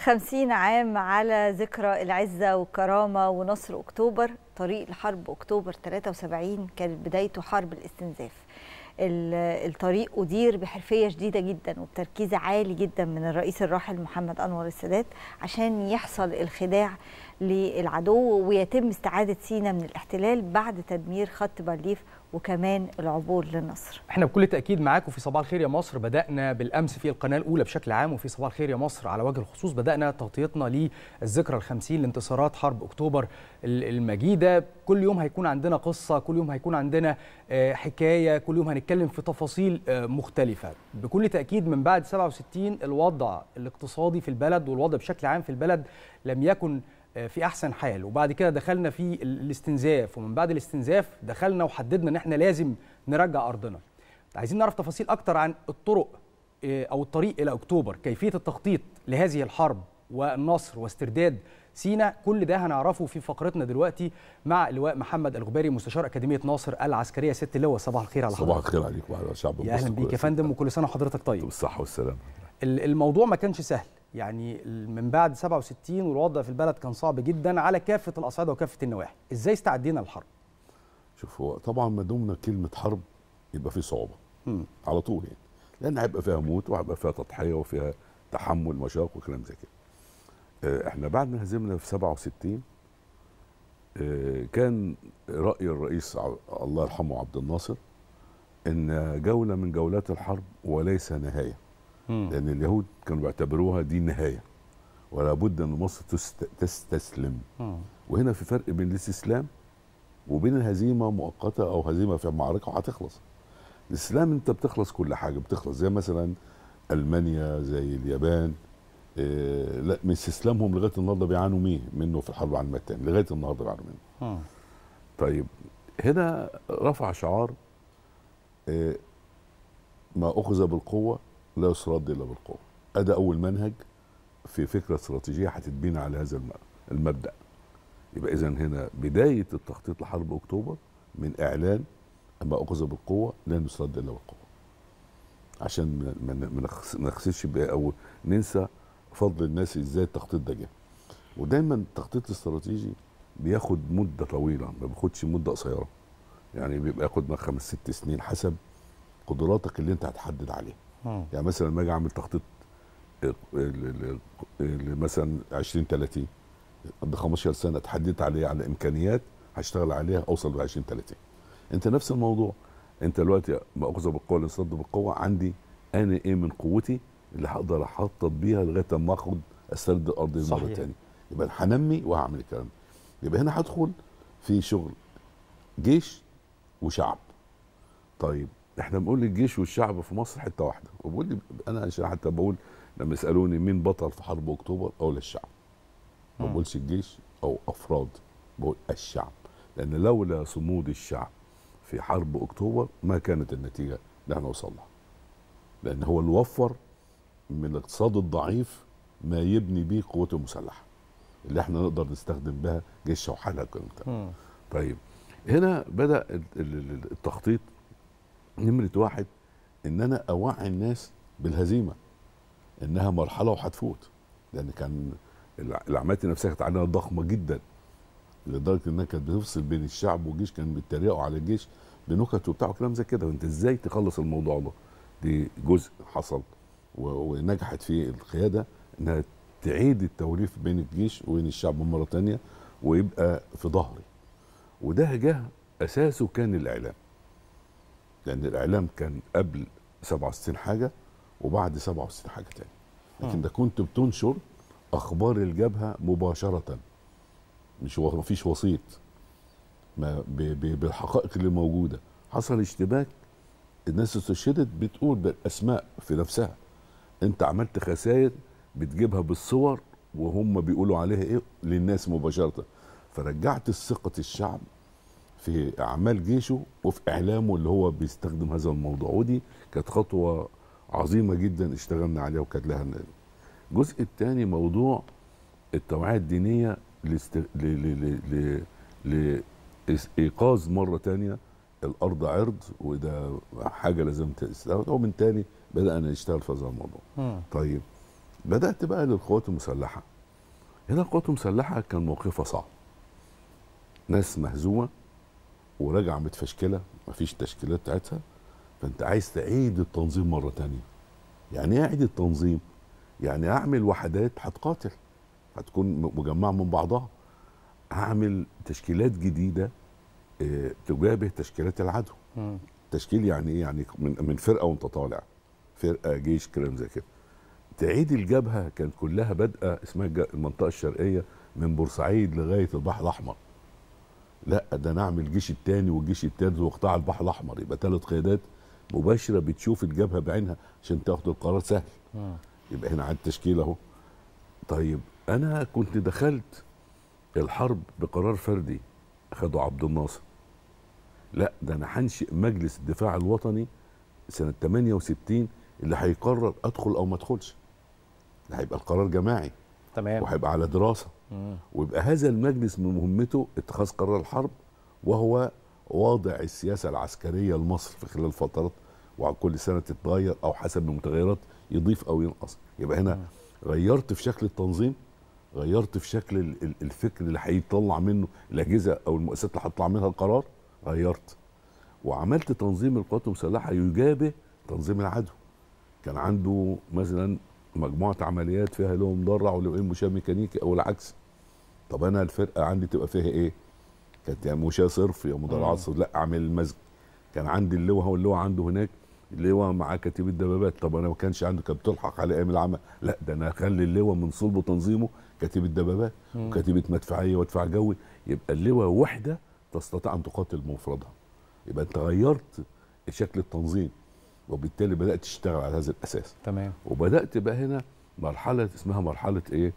خمسين عام على ذكرى العزة والكرامة ونصر أكتوبر طريق لحرب أكتوبر 73 كانت بدايته حرب الاستنزاف الطريق أدير بحرفية شديدة جدا وبتركيز عالي جدا من الرئيس الراحل محمد أنور السادات عشان يحصل الخداع للعدو ويتم استعادة سينا من الاحتلال بعد تدمير خط بارليف وكمان العبور للنصر احنا بكل تاكيد معاكم في صباح الخير يا مصر بدانا بالامس في القناه الاولى بشكل عام وفي صباح الخير يا مصر على وجه الخصوص بدانا تغطيتنا للذكرى ال50 لانتصارات حرب اكتوبر المجيده كل يوم هيكون عندنا قصه كل يوم هيكون عندنا حكايه كل يوم هنتكلم في تفاصيل مختلفه بكل تاكيد من بعد 67 الوضع الاقتصادي في البلد والوضع بشكل عام في البلد لم يكن في احسن حال وبعد كده دخلنا في الاستنزاف ومن بعد الاستنزاف دخلنا وحددنا ان احنا لازم نرجع ارضنا عايزين نعرف تفاصيل اكتر عن الطرق او الطريق الى اكتوبر كيفيه التخطيط لهذه الحرب والنصر واسترداد سينا كل ده هنعرفه في فقرتنا دلوقتي مع اللواء محمد الغباري مستشار اكاديميه ناصر العسكريه ست اللواء صباح الخير على حضرتك صباح الخير عليك وعلى الشعب يا اهلا بيك يا فندم وكل سنه وحضرتك طيب بالصحه والسلامه الموضوع ما كانش سهل يعني من بعد 67 والوضع في البلد كان صعب جدا على كافه الاصعده وكافه النواحي ازاي استعدينا للحرب شوف هو طبعا ما دمنا كلمه حرب يبقى في صعوبه م. على طول يعني لان هيبقى فيها موت وهيبقى فيها تضحيه وفيها تحمل مشاق وكلام زي كده احنا بعد ما هزمنا في 67 كان راي الرئيس الله يرحمه عبد الناصر ان جوله من جولات الحرب وليس نهايه لان اليهود كانوا بيعتبروها دي النهايه ولا بد ان مصر تستسلم مم. وهنا في فرق بين الاستسلام وبين الهزيمه مؤقته او هزيمه في معركه وهتخلص الاستسلام انت بتخلص كل حاجه بتخلص زي مثلا المانيا زي اليابان إيه لا من استسلامهم لغايه النهارده بيعانوا مين منه في الحرب العالميه الثانيه لغايه النهارده بيعانوا منه مم. طيب هنا رفع شعار إيه ما اخذ بالقوه لا يصرد الا بالقوه هذا اول منهج في فكره استراتيجيه هتتبنى على هذا المبدا يبقى اذا هنا بدايه التخطيط لحرب اكتوبر من اعلان اما اخذ بالقوه لا يصرد الا بالقوه عشان ما نخسرش او ننسى فضل الناس ازاي التخطيط ده جه ودايما التخطيط الاستراتيجي بياخد مده طويله ما بياخدش مده قصيره يعني بيبقى ياخد خمس ست سنين حسب قدراتك اللي انت هتحدد عليها يعني مثلا لما اجي اعمل تخطيط مثلا 20 30 قد 15 سنه اتحددت عليه على امكانيات هشتغل عليها اوصل ل 20 30 انت نفس الموضوع انت دلوقتي ماخذ بالقوه الانصراف بالقوه عندي انا ايه من قوتي اللي هقدر اخطط بيها لغايه اما اخد استرد الارض مره ثانيه يبقى هنمي وهعمل الكلام يبقى هنا هدخل في شغل جيش وشعب طيب احنا بنقول الجيش والشعب في مصر حته واحده وبقول لي انا عشان حتى بقول لما يسالوني مين بطل في حرب اكتوبر اقول الشعب ما بقولش الجيش او افراد بقول الشعب لان لولا صمود الشعب في حرب اكتوبر ما كانت النتيجه اللي احنا وصلنا لان هو اللي وفر من الاقتصاد الضعيف ما يبني بيه قوته المسلحه اللي احنا نقدر نستخدم بها جيش شوحنه كده طيب هنا بدا التخطيط نمرة واحد ان انا اوعي الناس بالهزيمه انها مرحله وهتفوت لان كان العمليات النفسيه كانت علينا ضخمه جدا لدرجه انها كانت بتفصل بين الشعب والجيش كانوا بيتريقوا على الجيش بنكت وبتاع وكلام زي كده وانت ازاي تخلص الموضوع ده دي جزء حصل ونجحت فيه القياده انها تعيد التوليف بين الجيش وبين الشعب مره تانية ويبقى في ظهري وده جه اساسه كان الاعلام لان الاعلام كان قبل 67 حاجه وبعد 67 حاجه تاني لكن ده كنت بتنشر اخبار الجبهه مباشره مش ما فيش وسيط ما بالحقائق اللي موجوده حصل اشتباك الناس استشهدت بتقول بالاسماء في نفسها انت عملت خسائر بتجيبها بالصور وهم بيقولوا عليها ايه للناس مباشره فرجعت ثقه الشعب في اعمال جيشه وفي اعلامه اللي هو بيستخدم هذا الموضوع ودي كانت خطوه عظيمه جدا اشتغلنا عليها وكانت لها الجزء الثاني موضوع التوعيه الدينيه لاست... ل... ل... ل... ل... لايقاظ مره ثانيه الارض عرض وده حاجه لازم تستوعب ومن تاني بدانا نشتغل في هذا الموضوع م. طيب بدات بقى للقوات المسلحه هنا القوات المسلحه كان موقفها صعب ناس مهزومه وراجعه متفشكله مفيش تشكيلات بتاعتها فانت عايز تعيد التنظيم مره تانية يعني ايه اعيد التنظيم يعني اعمل وحدات هتقاتل هتكون مجمعه من بعضها اعمل تشكيلات جديده آه، تجابه تشكيلات العدو مم. تشكيل يعني ايه يعني من من فرقه وانت طالع فرقه جيش كلام زي كده تعيد الجبهه كانت كلها بادئه اسمها الج- المنطقه الشرقيه من بورسعيد لغايه البحر الاحمر لا ده نعمل الجيش الثاني والجيش الثالث وقطاع البحر الاحمر يبقى ثلاث قيادات مباشره بتشوف الجبهه بعينها عشان تاخد القرار سهل مم. يبقى هنا عاد تشكيل اهو طيب انا كنت دخلت الحرب بقرار فردي اخده عبد الناصر لا ده انا هنشئ مجلس الدفاع الوطني سنه 68 اللي هيقرر ادخل او ما ادخلش ده هيبقى القرار جماعي تمام وهيبقى على دراسه مم. ويبقى هذا المجلس من مهمته اتخاذ قرار الحرب وهو واضع السياسه العسكريه لمصر في خلال فترات وكل سنه تتغير او حسب المتغيرات يضيف او ينقص يبقى هنا غيرت في شكل التنظيم غيرت في شكل ال- ال- الفكر اللي هيطلع منه الاجهزه او المؤسسات اللي هتطلع منها القرار غيرت وعملت تنظيم القوات المسلحه يجابه تنظيم العدو كان عنده مثلا مجموعه عمليات فيها لواء مدرع ولواء مشاه ميكانيكي او العكس طب انا الفرقه عندي تبقى فيها ايه كانت يا مشاه صرف يا مدرعات صرف لا اعمل المزج كان عندي اللواء هو اللواء عنده هناك اللواء معاه كتيب الدبابات طب انا ما كانش عنده كانت بتلحق على ايام العمل لا ده انا اخلي اللواء من صلب تنظيمه كتيب الدبابات مم. وكتيبه مدفعيه ودفاع جوي يبقى اللواء وحده تستطيع ان تقاتل بمفردها يبقى انت غيرت شكل التنظيم وبالتالي بدات تشتغل على هذا الاساس تمام وبدات بقى هنا مرحله اسمها مرحله ايه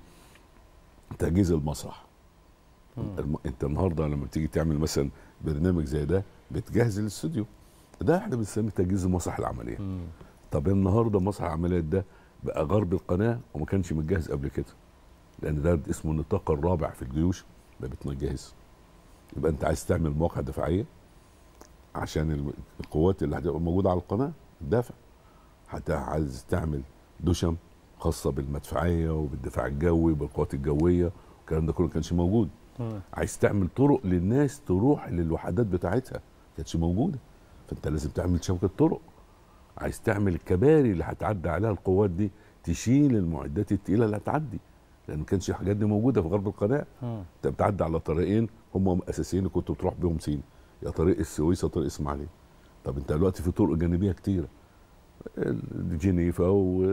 تجهيز المسرح مم. الم... انت النهارده لما بتيجي تعمل مثلا برنامج زي ده بتجهز الاستوديو ده احنا بنسميه تجهيز المسرح العمليه مم. طب النهارده مسرح العمليات ده بقى غرب القناه وما كانش متجهز قبل كده لان ده اسمه النطاق الرابع في الجيوش ما بتنجهز يبقى انت عايز تعمل مواقع دفاعيه عشان الم- القوات اللي هتبقى موجوده على القناه تدافع حتى عايز تعمل دشم خاصه بالمدفعيه وبالدفاع الجوي بالقوات الجويه الكلام ده كله ما كانش موجود مم. عايز تعمل طرق للناس تروح للوحدات بتاعتها ما كانتش موجوده فانت لازم تعمل شبكه طرق عايز تعمل الكباري اللي هتعدي عليها القوات دي تشيل المعدات التقيله اللي هتعدي لان ما كانش الحاجات دي موجوده في غرب القناه مم. انت بتعدي على طريقين هم اساسيين اللي كنت بتروح بيهم سينا يا طريق السويس يا طريق اسماعيليه طب انت دلوقتي في طرق جانبيه كتيره ال- جنيفا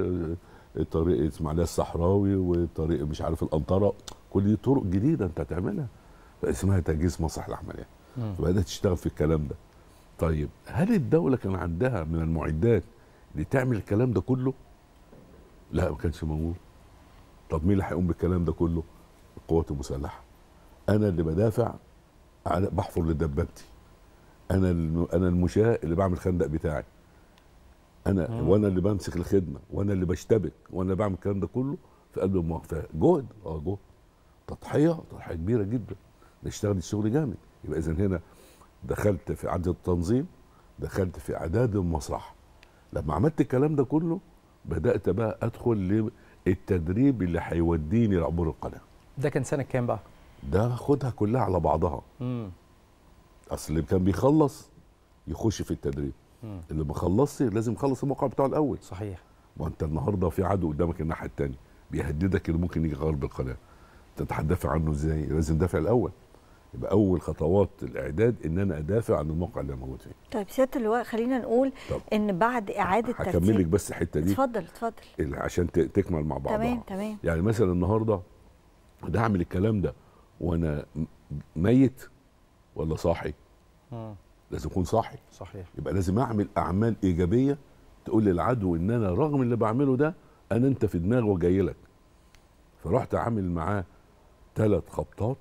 وطريق اسماعيليه الصحراوي وطريق مش عارف القنطره كل دي طرق جديده انت هتعملها اسمها تجهيز مسرح العمليه مم. فبدات تشتغل في الكلام ده طيب هل الدوله كان عندها من المعدات اللي تعمل الكلام ده كله لا ما كانش موجود طب مين اللي هيقوم بالكلام ده كله القوات المسلحه انا اللي بدافع على بحفر لدبابتي انا الم- انا المشاة اللي بعمل خندق بتاعي انا مم. وانا اللي بمسك الخدمه وانا اللي بشتبك وانا اللي بعمل الكلام ده كله في قلب المواقفه جهد اه جهد تضحيه تضحيه كبيره جدا نشتغل الشغل جامد يبقى اذا هنا دخلت في اعداد التنظيم دخلت في اعداد المسرح لما عملت الكلام ده كله بدات بقى ادخل للتدريب اللي هيوديني لعبور القناه ده كان سنه كام بقى ده خدها كلها على بعضها مم. اصل اللي كان بيخلص يخش في التدريب مم. اللي ما خلصش لازم يخلص الموقع بتاعه الاول صحيح ما انت النهارده في عدو قدامك الناحيه الثانيه بيهددك اللي ممكن يجي غرب القناه انت هتدافع عنه ازاي لازم دافع الاول يبقى اول خطوات الاعداد ان انا ادافع عن الموقع اللي انا موجود فيه طيب سياده اللواء خلينا نقول طب ان بعد اعاده هكمل لك ترتيب بس الحته دي اتفضل اتفضل اللي عشان ت- تكمل مع بعضها تمام تمام يعني مثلا النهارده ده اعمل الكلام ده وانا م- ميت ولا صاحي مم. لازم اكون صاحي صحيح يبقى لازم اعمل اعمال ايجابيه تقول للعدو ان انا رغم اللي بعمله ده انا انت في دماغي وجاي لك فرحت عامل معاه ثلاث خبطات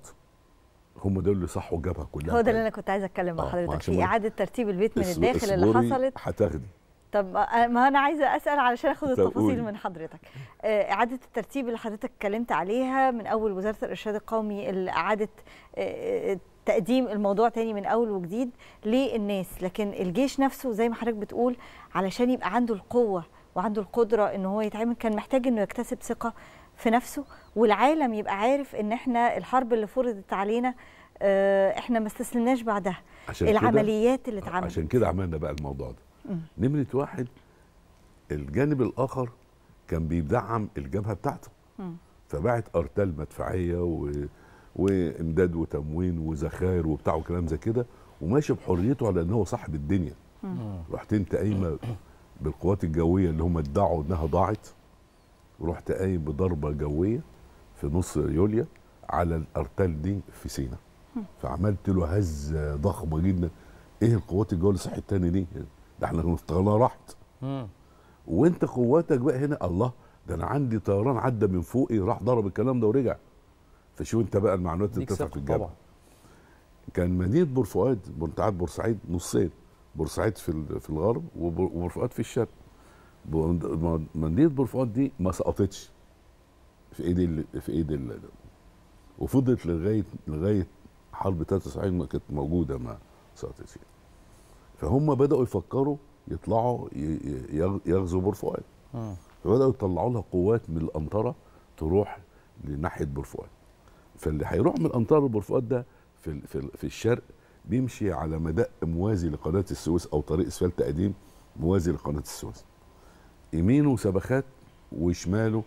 هم دول اللي صحوا الجبهه كلها هو ده اللي انا كنت عايزه اتكلم مع آه، حضرتك عشان في ما- اعاده ترتيب البيت من اصب- الداخل اللي اصبري حصلت هتاخدي طب ما ما انا عايزه اسال علشان اخد طب التفاصيل قولي. من حضرتك آه، اعاده الترتيب اللي حضرتك اتكلمت عليها من اول وزاره الارشاد القومي اللي اعاده آه، آه، تقديم الموضوع تاني من اول وجديد للناس لكن الجيش نفسه زي ما حضرتك بتقول علشان يبقى عنده القوه وعنده القدره ان هو يتعامل كان محتاج انه يكتسب ثقه في نفسه والعالم يبقى عارف ان احنا الحرب اللي فرضت علينا آه، احنا ما استسلمناش بعدها عشان كده- العمليات اللي اتعملت عشان كده عملنا بقى الموضوع ده مم. نمرة واحد الجانب الآخر كان بيدعم الجبهة بتاعته مم. فبعت أرتال مدفعية و... وإمداد وتموين وذخائر وبتاع وكلام زي كده وماشي بحريته على إن هو صاحب الدنيا رحت أنت قايمة بالقوات الجوية اللي هم ادعوا إنها ضاعت ورحت قايم بضربة جوية في نص يوليا على الأرتال دي في سينا فعملت له هزة ضخمة جدا ايه القوات الجوية اللي صحت تاني دي ده احنا كنا افتكرناها راحت مم. وانت قواتك بقى هنا الله ده انا عندي طيران عدى من فوقي راح ضرب الكلام ده ورجع فشو انت بقى المعلومات اللي ليك بتطلع ثقة في الجبهه طبعا كان مدينه بورفؤاد منتجعات بورسعيد نصين بورسعيد في ال- في الغرب وبور- وبورفؤاد في الشرق بو- مدينه بورفؤاد دي ما سقطتش في ايد ال- في ايد ال- وفضلت لغايه لغايه حرب 93 ما كانت موجوده ما سقطتش فهم بداوا يفكروا يطلعوا ي- ي- يغ- يغزوا بورفؤاد مم. فبداوا يطلعوا لها قوات من الانطره تروح لناحيه بورفؤاد فاللي هيروح من الانطره لبورفؤاد ده في ال- في, ال- في الشرق بيمشي على مدق موازي لقناه السويس او طريق اسفلت قديم موازي لقناه السويس يمينه سبخات وشماله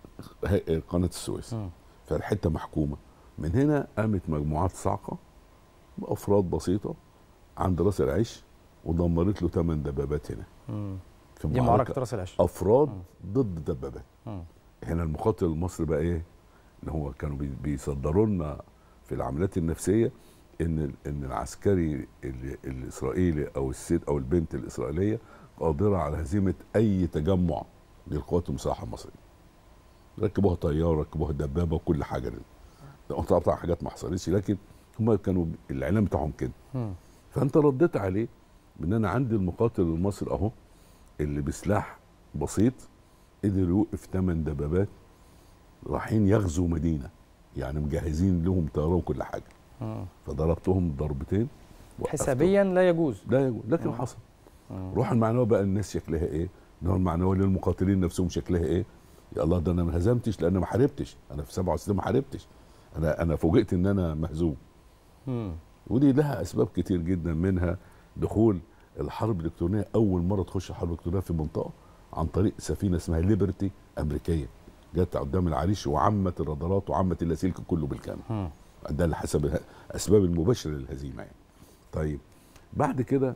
ه- قناه السويس مم. فالحته محكومه من هنا قامت مجموعات صاعقه بافراد بسيطه عند راس العش ودمرت له ثمان دبابات هنا مم. في دي معركة راس العش افراد مم. ضد دبابات مم. هنا المقاتل المصري بقى ايه؟ ان هو كانوا بي- بيصدروا لنا في العمليات النفسيه ان ال- ان العسكري ال- الاسرائيلي او الست او البنت الاسرائيليه قادره على هزيمه اي تجمع للقوات المسلحه المصريه. ركبوها طياره ركبوها دبابه وكل حاجه ده طبعا حاجات ما حصلتش لكن هم كانوا الاعلام بتاعهم كده مم. فانت رديت عليه بان انا عندي المقاتل المصري اهو اللي بسلاح بسيط قدر يوقف ثمان دبابات رايحين يغزوا مدينه يعني مجهزين لهم طيران وكل حاجه مم. فضربتهم ضربتين وقفتهم. حسابيا لا يجوز لا يجوز لكن مم. حصل مم. روح المعنويه بقى الناس شكلها ايه؟ الروح المعنويه للمقاتلين نفسهم شكلها ايه؟ يا الله ده انا ما هزمتش لان ما حاربتش انا في 67 ما حاربتش انا انا فوجئت ان انا مهزوم مم. ودي لها اسباب كتير جدا منها دخول الحرب الالكترونيه اول مره تخش الحرب الالكترونيه في منطقه عن طريق سفينه اسمها ليبرتي امريكيه جت قدام العريش وعمت الرادارات وعمت اللاسلكي كله بالكامل مم. ده اللي حسب الاسباب المباشره للهزيمه يعني طيب بعد كده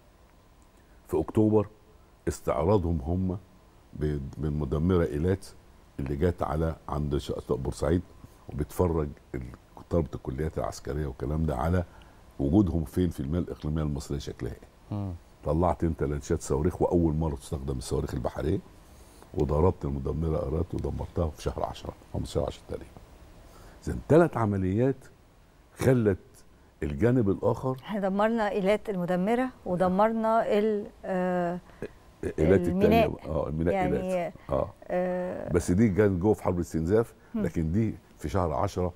في اكتوبر استعراضهم هم ب- بالمدمره ايلات اللي جت على عند شاطئ بورسعيد وبتفرج ال- طلبه الكليات العسكريه والكلام ده على وجودهم فين في المياه الاقليميه المصريه شكلها ايه مم. طلعت انت لانشات صواريخ واول مره تستخدم الصواريخ البحريه وضربت المدمره ايرات ودمرتها في شهر 10 15 10 تقريبا اذا ثلاث عمليات خلت الجانب الاخر احنا دمرنا ايلات المدمره ودمرنا ال آه، ايلات الميناء. التانية اه الميناء يعني ايلات اه آه، بس دي كانت جوه في حرب الاستنزاف لكن دي في شهر 10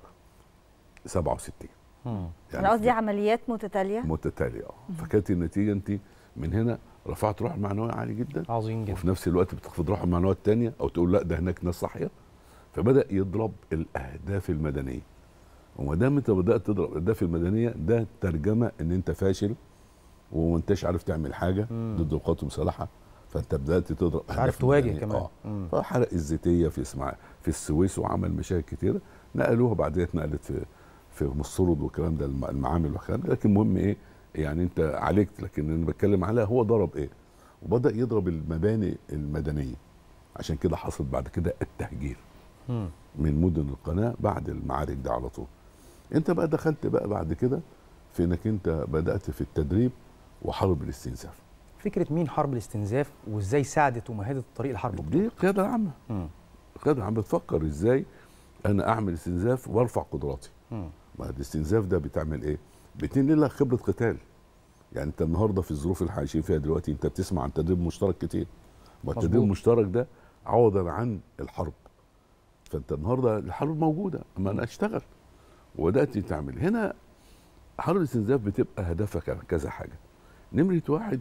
67 مم. انا قصدي عمليات متتاليه متتاليه اه فكانت النتيجه انت من هنا رفعت روح معنويه عالي جدا عظيم جدا وفي نفس الوقت بتخفض روح المعنويه الثانيه او تقول لا ده هناك ناس صاحيه فبدا يضرب الاهداف المدنيه وما دام انت بدات تضرب الاهداف المدنيه ده ترجمه ان انت فاشل وما انتش عارف تعمل حاجه مم. ضد القوات المسلحه فانت بدات تضرب مش عارف أهداف تواجه مدنية. كمان اه مم. فحرق الزيتيه في اسمع في السويس وعمل مشاكل كتيره نقلوها بعدين اتنقلت في في مسترد والكلام ده الم- المعامل والكلام ده لكن المهم ايه يعني انت عالجت لكن انا بتكلم عليها هو ضرب ايه وبدا يضرب المباني المدنيه عشان كده حصل بعد كده التهجير مم. من مدن القناه بعد المعارك دي على طول انت بقى دخلت بقى بعد كده في انك انت بدات في التدريب وحرب الاستنزاف فكره مين حرب الاستنزاف وازاي ساعدت ومهدت الطريق لحرب دي القياده العامه مم. القياده العامه بتفكر ازاي انا اعمل استنزاف وارفع قدراتي مم. ما الاستنزاف ده بتعمل ايه؟ بتنقل لك خبره قتال يعني انت النهارده في الظروف اللي عايشين فيها دلوقتي انت بتسمع عن تدريب مشترك كتير ما التدريب مظبوط. المشترك ده عوضا عن الحرب فانت النهارده الحرب موجوده اما انا اشتغل وبدات تعمل هنا حرب الاستنزاف بتبقى هدفها كذا حاجه نمره واحد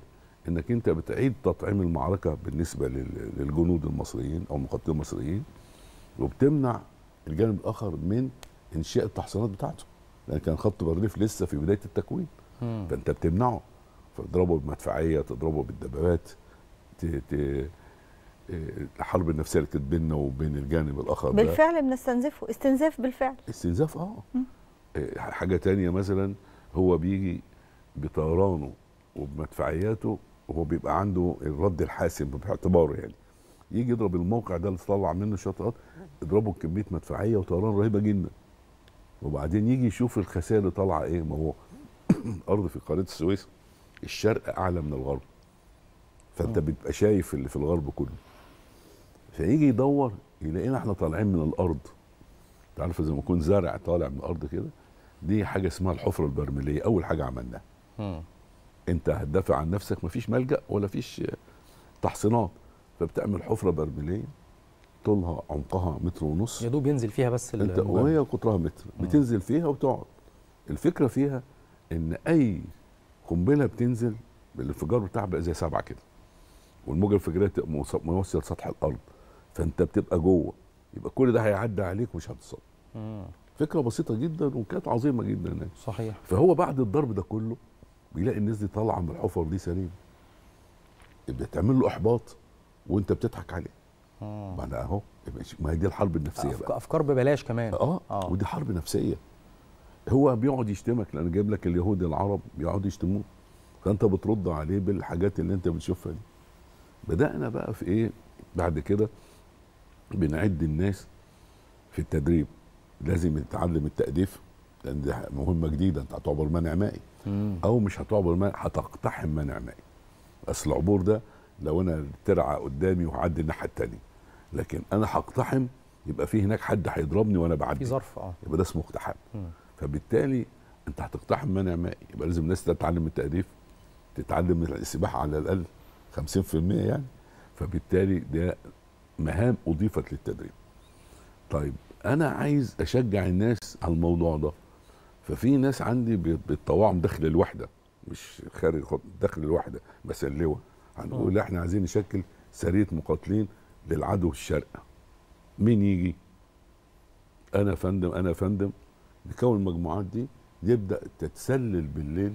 انك انت بتعيد تطعيم المعركه بالنسبه لل- للجنود المصريين او المقاتلين المصريين وبتمنع الجانب الاخر من انشاء التحصينات بتاعته لان كان خط بارليف لسه في بدايه التكوين مم. فانت بتمنعه فتضربه بمدفعيه تضربه بالدبابات ت... ت... إيه، الحرب النفسيه اللي كانت بيننا وبين الجانب الاخر ده بالفعل بنستنزفه استنزاف بالفعل استنزاف اه إيه، حاجه تانية مثلا هو بيجي بطيرانه وبمدفعياته وهو بيبقى عنده الرد الحاسم باعتباره يعني يجي يضرب الموقع ده اللي طلع منه شطات يضربه بكميه مدفعيه وطيران رهيبه جدا وبعدين يجي يشوف الخسائر اللي طالعه ايه ما هو ارض في قناه السويس الشرق اعلى من الغرب فانت بتبقى شايف اللي في الغرب كله فيجي يدور يلاقينا احنا طالعين من الارض تعرف زي ما يكون زرع طالع من الارض كده دي حاجه اسمها الحفره البرميليه اول حاجه عملناها مم. انت هتدافع عن نفسك مفيش ملجا ولا فيش تحصينات فبتعمل حفره برميليه طولها عمقها متر ونص يا دوب ينزل فيها بس انت المجمد. وهي قطرها متر بتنزل فيها وتقعد الفكره فيها ان اي قنبله بتنزل الانفجار بتاعها بقى زي سبعه كده والموجه الانفجاريه تبقى موص- موصل سطح الارض فانت بتبقى جوه يبقى كل ده هيعدي عليك ومش هتصاب مم. فكره بسيطه جدا وكانت عظيمه جدا يعني صحيح فهو بعد الضرب ده كله بيلاقي الناس دي طالعه من الحفر دي سليمه بتعمل له احباط وانت بتضحك عليه مم. ما انا اهو ما هي دي الحرب النفسيه أفك- بقى افكار ببلاش كمان اه, آه. ودي حرب نفسيه هو بيقعد يشتمك لان جايب لك اليهود العرب بيقعدوا يشتموه فانت بترد عليه بالحاجات اللي انت بتشوفها دي بدانا بقى في ايه بعد كده بنعد الناس في التدريب لازم يتعلم التأديف لان دي مهمه جديده انت هتعبر مانع مائي مم. او مش هتعبر مانع هتقتحم مانع مائي اصل العبور ده لو انا الترعه قدامي وهعدي الناحيه التانيه لكن انا هقتحم يبقى في هناك حد هيضربني وانا في بعدي ظرف اه يبقى ده اسمه اقتحام مم. فبالتالي انت هتقتحم مانع مائي يبقى لازم الناس تتعلم التأديف تتعلم السباحه على الاقل 50% يعني فبالتالي ده مهام اضيفت للتدريب طيب انا عايز اشجع الناس على الموضوع ده ففي ناس عندي بي- بيتطوعوا من داخل الوحده مش خارج خط- داخل الوحده مثلا اللواء هنقول لا احنا عايزين نشكل سريه مقاتلين للعدو الشرق مين يجي انا يا فندم انا يا فندم نكون المجموعات دي يبدا تتسلل بالليل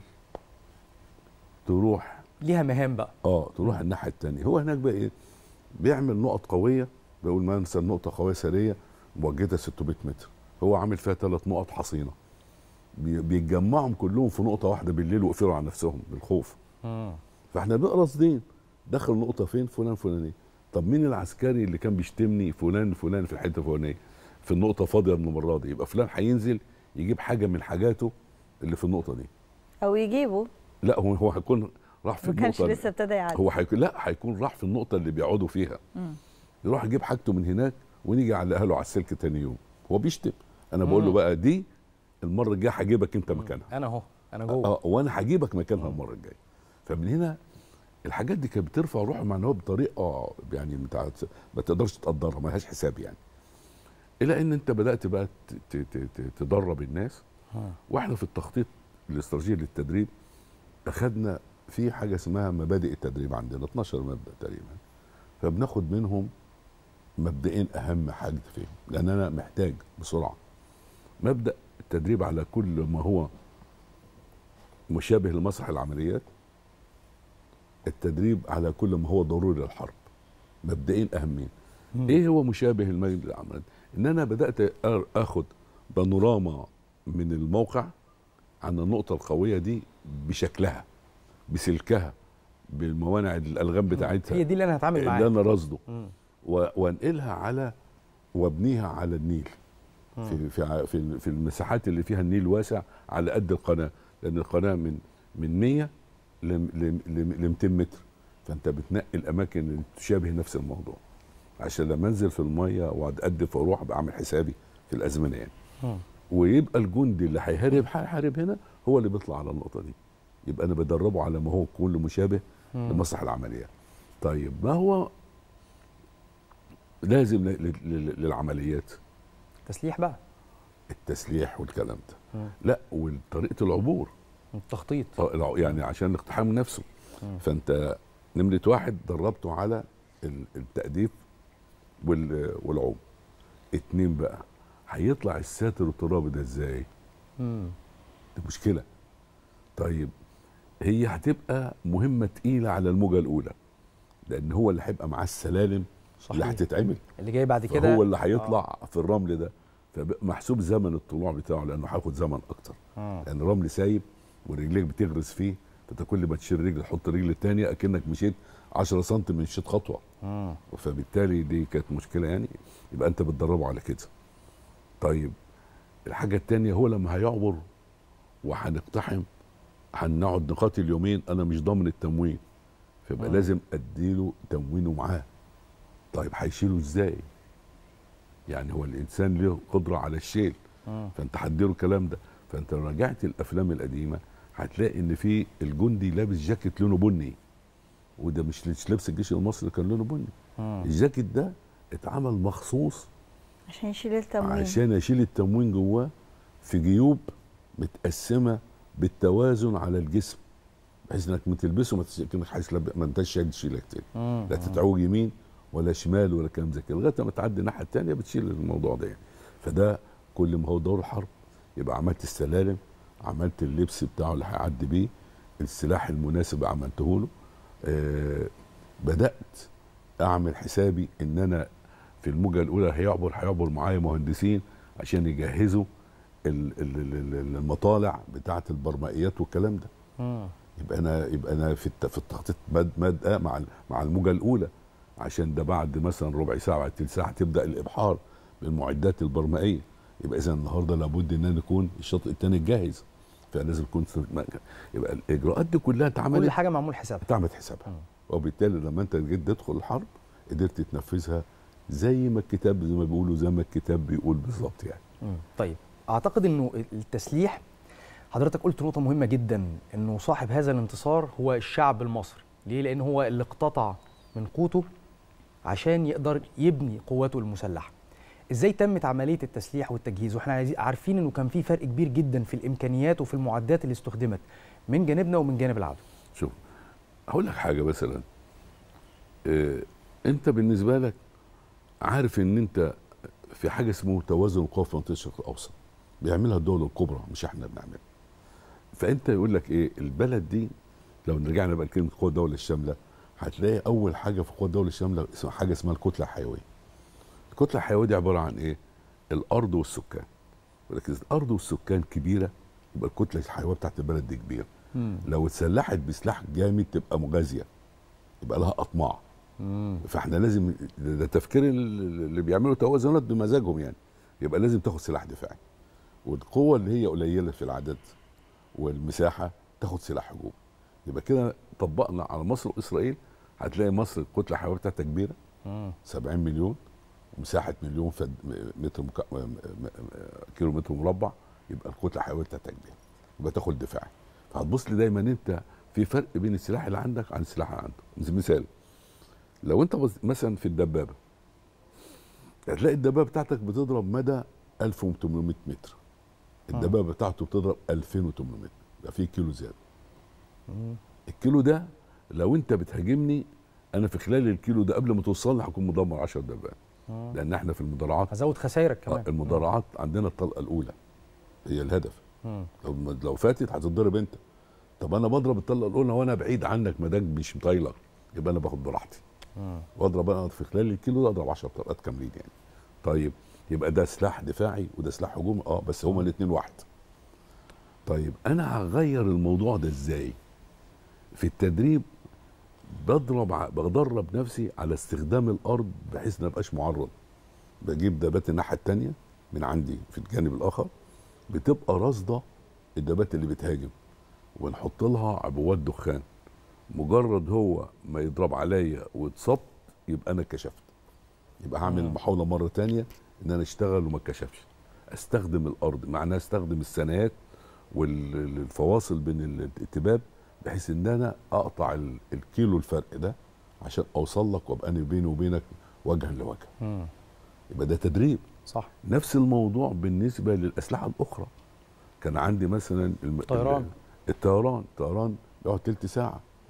تروح ليها مهام بقى اه تروح الناحيه الثانيه هو هناك بقى ايه بيعمل نقط قويه بيقول مثلا نقطه قويه سريه موجهه 600 متر هو عامل فيها ثلاث نقط حصينه بي- بيتجمعهم كلهم في نقطه واحده بالليل ويقفلوا على نفسهم بالخوف مم. فاحنا بنبقى راصدين دخل نقطه فين فلان فلانيه طب مين العسكري اللي كان بيشتمني فلان فلان في الحته الفلانيه في النقطه فاضيه من المره دي يبقى فلان هينزل يجيب حاجه من حاجاته اللي في النقطه دي او يجيبه لا هو هو هيكون راح في ما كانش النقطه لسه ابتدى يعدي هو هيكون لا هيكون راح في النقطه اللي بيقعدوا فيها مم. يروح يجيب حاجته من هناك ونيجي يعلقها له على السلك تاني يوم هو بيشتم انا بقول له مم. بقى دي المره الجايه هجيبك انت مكانها انا اهو انا جوه اه وانا هجيبك مكانها المره الجايه فمن هنا الحاجات دي كانت بترفع روح المعنويه بطريقه يعني بتاعت ما تقدرش تقدرها ما لهاش حساب يعني الى ان انت بدات بقى ت- ت- ت- ت- تدرب الناس ها. واحنا في التخطيط الاستراتيجي للتدريب اخذنا في حاجه اسمها مبادئ التدريب عندنا 12 مبدا تقريبا فبناخد منهم مبدئين اهم حاجه فيهم لان انا محتاج بسرعه مبدا التدريب على كل ما هو مشابه لمسرح العمليات التدريب على كل ما هو ضروري للحرب مبدئين اهمين مم. ايه هو مشابه المجد العمليات ان انا بدات أر- اخد بانوراما من الموقع عن النقطه القويه دي بشكلها بسلكها بالموانع الالغام بتاعتها هي دي اللي انا هتعامل اللي معاها انا راصده مم. و- وانقلها على وابنيها على النيل مم. في في ع- في في المساحات اللي فيها النيل واسع على قد القناه لان القناه من من 100 ل ل 200 متر فانت بتنقي الاماكن اللي تشابه نفس الموضوع عشان لما انزل في الميه واقعد ادف واروح بعمل حسابي في الازمنه يعني مم. ويبقى الجندي اللي هيحارب هيحارب هنا هو اللي بيطلع على النقطه دي يبقى انا بدربه على ما هو كل مشابه مم. لمسرح العمليات طيب ما هو لازم ل- ل- ل- للعمليات تسليح بقى التسليح والكلام ده مم. لا وطريقه العبور التخطيط آه، الع- يعني عشان الاقتحام نفسه فانت نمره واحد دربته على ال- التأديف وال- والعوم اتنين بقى هيطلع الساتر الترابي ده ازاي؟ مم. دي مشكله طيب هي هتبقى مهمه تقيله على الموجه الاولى لان هو اللي هيبقى معاه السلالم اللي صحيح هتتعمل اللي جاي بعد كده فهو اللي هيطلع في الرمل ده فمحسوب زمن الطلوع بتاعه لانه هياخد زمن اكتر آه. لان الرمل سايب ورجليك بتغرز فيه فانت كل ما تشيل رجل تحط الرجل الثانيه اكنك مشيت 10 سم مشيت خطوه آه. فبالتالي دي كانت مشكله يعني يبقى انت بتدربه على كده طيب الحاجه الثانيه هو لما هيعبر وهنقتحم هنقعد نقاتل يومين انا مش ضامن التموين فيبقى مم. لازم اديله تموينه معاه طيب هيشيله ازاي يعني هو الانسان له قدره على الشيل آه. فانت هتديله الكلام ده فانت لو رجعت الافلام القديمه هتلاقي ان في الجندي لابس جاكيت لونه بني وده مش مش لبس الجيش المصري كان لونه بني آه. الجاكيت ده اتعمل مخصوص عشان يشيل التموين عشان اشيل التموين جواه في جيوب متقسمه بالتوازن على الجسم بحيث انك ما تلبسه ما تش- كأنك حاسس لب- ما انتش شايل تشيلك تاني آه. لا تتعوج يمين ولا شمال ولا كلام زي كده لغايه ما تعدي الناحيه الثانيه بتشيل الموضوع ده يعني فده كل ما هو دور الحرب يبقى عملت السلالم عملت اللبس بتاعه اللي هيعدي بيه السلاح المناسب عملته له آه بدات اعمل حسابي ان انا في الموجه الاولى هيعبر هيعبر معايا مهندسين عشان يجهزوا ال- ال- ال- ال- المطالع بتاعه البرمائيات والكلام ده آه. يبقى انا يبقى انا في الت- في التخطيط مد مد آه مع ال- مع الموجه الاولى عشان ده بعد مثلا ربع ساعه بعد تلت ساعه تبدا الابحار بالمعدات البرمائيه يبقى اذا النهارده لابد ان انا يكون الشاطئ الثاني جاهز فلازم يكون س- ما- يبقى الاجراءات دي كلها اتعملت كل حاجه معمول حسابها اتعملت حسابها مم. وبالتالي لما انت جيت تدخل الحرب قدرت تنفذها زي ما الكتاب زي ما بيقولوا زي ما الكتاب بيقول بالظبط يعني مم. طيب اعتقد انه التسليح حضرتك قلت نقطه مهمه جدا انه صاحب هذا الانتصار هو الشعب المصري ليه لان هو اللي اقتطع من قوته عشان يقدر يبني قواته المسلحه ازاي تمت عمليه التسليح والتجهيز واحنا عايزين- عارفين انه كان في فرق كبير جدا في الامكانيات وفي المعدات اللي استخدمت من جانبنا ومن جانب العدو شوف هقول لك حاجه مثلا اه انت بالنسبه لك عارف ان انت في حاجه اسمه توازن القوى في منطقه الشرق الاوسط بيعملها الدول الكبرى مش احنا بنعملها فانت يقول لك ايه البلد دي لو رجعنا بقى لكلمه قوى الدوله الشامله هتلاقي اول حاجه في قوى الدوله الشامله اسمها حاجه اسمها الكتله الحيويه الكتله الحيويه دي عباره عن ايه الارض والسكان ولكن الارض والسكان كبيره يبقى الكتله الحيويه بتاعت البلد دي كبيره لو اتسلحت بسلاح جامد تبقى مغازيه يبقى لها اطماع مم. فاحنا لازم ده ده تفكير ال- اللي بيعملوا توازنات بمزاجهم يعني يبقى لازم تاخد سلاح دفاعي والقوه اللي هي قليله في العدد والمساحه تاخد سلاح هجوم يبقى كده طبقنا على مصر واسرائيل هتلاقي مصر الكتله الحيويه بتاعتها كبيره مم. 70 مليون ومساحه مليون فد متر مك... م- م- كيلو متر مربع يبقى الكتله الحيويه بتاعتها كبيره يبقى تاخد دفاعي فهتبص لي دايما انت في فرق بين السلاح اللي عندك عن السلاح اللي عنده مثال لو انت بص- مثلا في الدبابه هتلاقي الدبابه بتاعتك بتضرب مدى 1800 متر الدبابه بتاعته بتضرب 2800 ده في كيلو زياده مم. الكيلو ده لو انت بتهاجمني انا في خلال الكيلو ده قبل ما توصل لي هكون مدمر 10 دبابات مم. لان احنا في المدرعات هزود خسائرك كمان آه، المدرعات عندنا الطلقه الاولى هي الهدف مم. لو لو فاتت هتتضرب انت طب انا بضرب الطلقه الاولى وانا بعيد عنك مداك مش مطايلك يبقى انا باخد براحتي مم. واضرب انا في خلال الكيلو ده اضرب 10 طلقات كاملين يعني طيب يبقى ده سلاح دفاعي وده سلاح هجومي اه بس هما الاثنين واحد طيب انا هغير الموضوع ده ازاي في التدريب بضرب ع- بدرب نفسي على استخدام الارض بحيث ما ابقاش معرض بجيب دبات الناحيه الثانيه من عندي في الجانب الاخر بتبقى راصده الدبات اللي بتهاجم ونحط لها عبوات دخان مجرد هو ما يضرب عليا واتصبت يبقى انا كشفت يبقى هعمل مم. المحاوله مره تانية ان انا اشتغل وما اتكشفش استخدم الارض معناها استخدم السنايات والفواصل بين الاتباب بحيث ان انا اقطع ال- الكيلو الفرق ده عشان اوصل لك وابقى انا بيني وبينك وجها لوجه مم. يبقى ده تدريب صح نفس الموضوع بالنسبه للاسلحه الاخرى كان عندي مثلا الم... طيران. الطيران الطيران بيقعد تلت ساعه مم.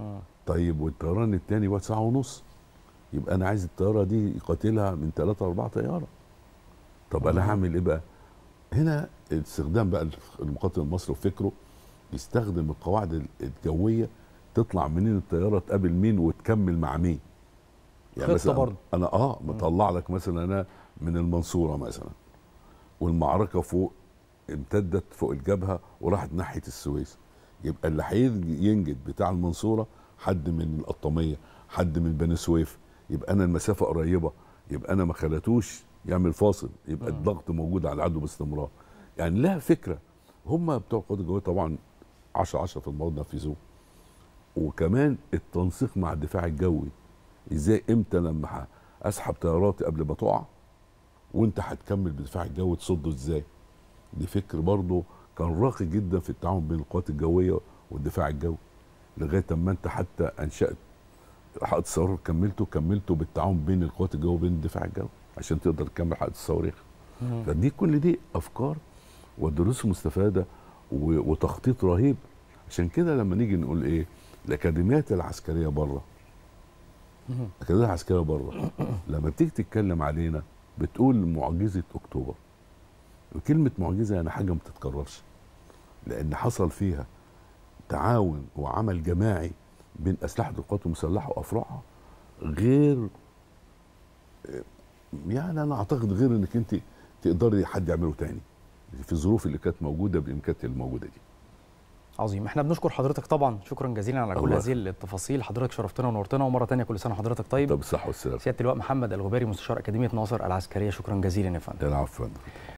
طيب والطيران الثاني بقى ساعه ونص يبقى انا عايز الطياره دي يقاتلها من ثلاثة أربعة طياره طب انا مم. هعمل ايه بقى هنا استخدام بقى المقاتل المصري وفكره يستخدم القواعد الجويه تطلع منين الطياره تقابل مين وتكمل مع مين خطة مثلا برضه. انا اه مطلع لك مثلا انا من المنصوره مثلا والمعركه فوق امتدت فوق الجبهه وراحت ناحيه السويس يبقى اللي هينجد بتاع المنصوره حد من القطاميه حد من بني سويف يبقى انا المسافه قريبه يبقى انا ما خلتوش يعمل فاصل يبقى مم. الضغط موجود على العدو باستمرار يعني لها فكره هم بتوع القوات الجويه طبعا 10 10 في الموضوع نفذوه وكمان التنسيق مع الدفاع الجوي ازاي امتى لما ه- اسحب طياراتي قبل ما تقع وانت هتكمل بالدفاع الجوي تصده ازاي دي فكر برضه كان راقي جدا في التعاون بين القوات الجويه والدفاع الجوي لغايه اما انت حتى انشات حائط الصواريخ كملته كملته بالتعاون بين القوات الجويه وبين الدفاع الجوي عشان تقدر تكمل حائط الصواريخ مم. فدي كل دي افكار ودروس مستفاده و- وتخطيط رهيب عشان كده لما نيجي نقول ايه الاكاديميات العسكريه بره مم. الاكاديميات العسكريه بره لما بتيجي تتكلم علينا بتقول معجزه اكتوبر وكلمه معجزه يعني حاجه ما بتتكررش لان حصل فيها تعاون وعمل جماعي بين اسلحه القوات المسلحه وافرعها غير يعني انا اعتقد غير انك انت تقدري حد يعمله تاني في الظروف اللي كانت موجوده بالامكانيات الموجوده دي عظيم احنا بنشكر حضرتك طبعا شكرا جزيلا على كل الله هذه التفاصيل حضرتك شرفتنا ونورتنا ومره تانية كل سنه وحضرتك طيب طب الصحه والسلامه سياده اللواء محمد الغباري مستشار اكاديميه ناصر العسكريه شكرا جزيلا يا فندم العفو